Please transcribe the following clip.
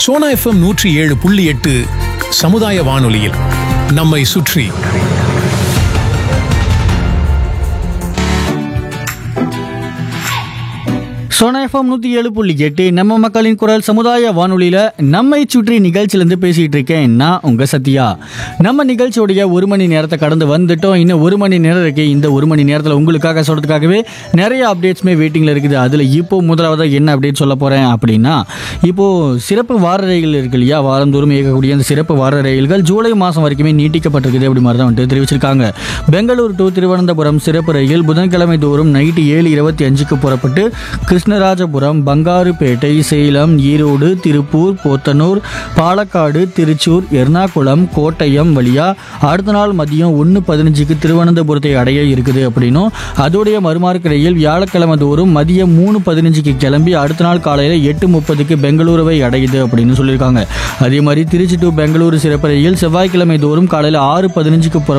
Sona FM நூற்றி ஏழு புள்ளி எட்டு சமுதாய வானொலியில் நம்மை சுற்றி சோனா எஃப்எம் நூற்றி ஏழு புள்ளி எட்டு நம்ம மக்களின் குரல் சமுதாய வானொலியில் நம்மை சுற்றி நிகழ்ச்சியிலேருந்து பேசிகிட்டு இருக்கேன் நான் உங்கள் சத்யா நம்ம நிகழ்ச்சியோடைய ஒரு மணி நேரத்தை கடந்து வந்துட்டோம் இன்னும் ஒரு மணி நேரம் இருக்கு இந்த ஒரு மணி நேரத்தில் உங்களுக்காக சொல்கிறதுக்காகவே நிறைய அப்டேட்ஸுமே வெயிட்டிங்கில் இருக்குது அதில் இப்போ முதலாவதாக என்ன அப்டேட் சொல்ல போகிறேன் அப்படின்னா இப்போது சிறப்பு வார ரயில்கள் இருக்கு இல்லையா வாரந்தோறும் இயக்கக்கூடிய அந்த சிறப்பு வார ரயில்கள் ஜூலை மாதம் வரைக்குமே நீட்டிக்கப்பட்டிருக்குது அப்படி மாதிரி தான் வந்துட்டு தெரிவிச்சிருக்காங்க பெங்களூர் டு திருவனந்தபுரம் சிறப்பு ரயில் புதன்கிழமை தோறும் நைட்டு ஏழு இருபத்தி அஞ்சுக்கு புறப்பட்டு கிருஷ்ணராஜபுரம் பங்காருப்பேட்டை சேலம் ஈரோடு திருப்பூர் போத்தனூர் பாலக்காடு திருச்சூர் எர்ணாகுளம் கோட்டயம் வழியா அடுத்த நாள் மதியம் ஒன்று பதினஞ்சுக்கு திருவனந்தபுரத்தை அடைய இருக்குது அப்படின்னும் அதோடைய மறுமார்க்க ரயில் வியாழக்கிழமை தோறும் மதியம் மூணு பதினஞ்சுக்கு கிளம்பி அடுத்த நாள் காலையில் எட்டு முப்பதுக்கு பெங்களூருவை அடையுது அப்படின்னு சொல்லியிருக்காங்க அதே மாதிரி திருச்சி டு பெங்களூரு சிறப்பு ரயில் செவ்வாய்க்கிழமை தோறும் காலையில் ஆறு பதினஞ்சுக்கு புற